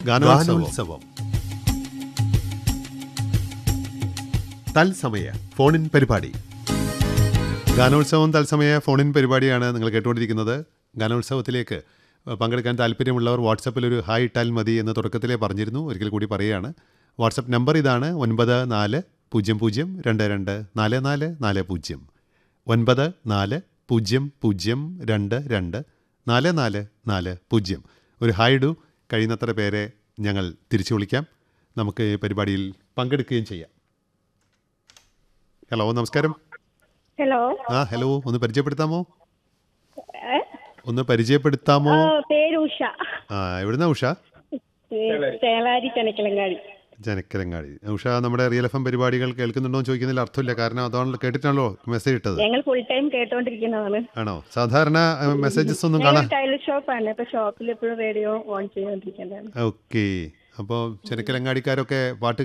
ഗാനോത്സവം തത്സമയ ഫോണിൻ പരിപാടി ഗാനോത്സവം തത്സമയ ഫോണിൻ പരിപാടിയാണ് നിങ്ങൾ കേട്ടുകൊണ്ടിരിക്കുന്നത് ഗാനോത്സവത്തിലേക്ക് പങ്കെടുക്കാൻ താല്പര്യമുള്ളവർ വാട്സപ്പിൽ ഒരു ഹായ് ഇട്ടാൽ മതി എന്ന് തുടക്കത്തിലേ പറഞ്ഞിരുന്നു ഒരിക്കൽ കൂടി പറയുകയാണ് വാട്സപ്പ് നമ്പർ ഇതാണ് ഒൻപത് നാല് പൂജ്യം പൂജ്യം രണ്ട് രണ്ട് നാല് നാല് നാല് പൂജ്യം ഒൻപത് നാല് പൂജ്യം പൂജ്യം രണ്ട് രണ്ട് നാല് നാല് നാല് പൂജ്യം ഒരു ഹായ് ഇടൂ കഴിയുന്നത്ര പേരെ ഞങ്ങൾ തിരിച്ചു വിളിക്കാം നമുക്ക് ഈ പരിപാടിയിൽ പങ്കെടുക്കുകയും ചെയ്യാം ഹലോ നമസ്കാരം ഹലോ ആ ഹലോ ഒന്ന് പരിചയപ്പെടുത്താമോ ഏ? ഒന്ന് പരിചയപ്പെടുത്താമോ ആ, പേര് ഉഷ ആ എവിടുന്ന ഉഷ ഏ, ചേളാരി ചെനക്കിളങ്ങാടി ജനക്കരങ്ങാടി ഉഷ നമ്മുടെ റിയൽ എഫ് എം പരിപാടികൾ കേൾക്കുന്നുണ്ടോ എന്ന് ചോദിക്കുന്നതിൽ അർത്ഥമില്ല കാരണം അതാണല്ലോ കേട്ടിട്ടാണല്ലോ മെസ്സേജ് ഇട്ടത് ഞങ്ങൾ ഫുൾ ടൈം കേട്ടോണ്ടിരിക്കുന്നതാണ് ആണോ സാധാരണ മെസ്സേജസ് ഒന്നും ഞങ്ങൾ കാണാൻ ടൈലർ ഷോപ്പാണ് ഇപ്പൊ ഷോപ്പിൽ എപ്പോഴും റേഡിയോ ഓൺ ചെയ്തോണ്ടിരിക്കുന്നതാണ് ഓക്കെ അപ്പോൾ ചെനക്കലങ്ങാടിക്കാരൊക്കെ പാട്ട്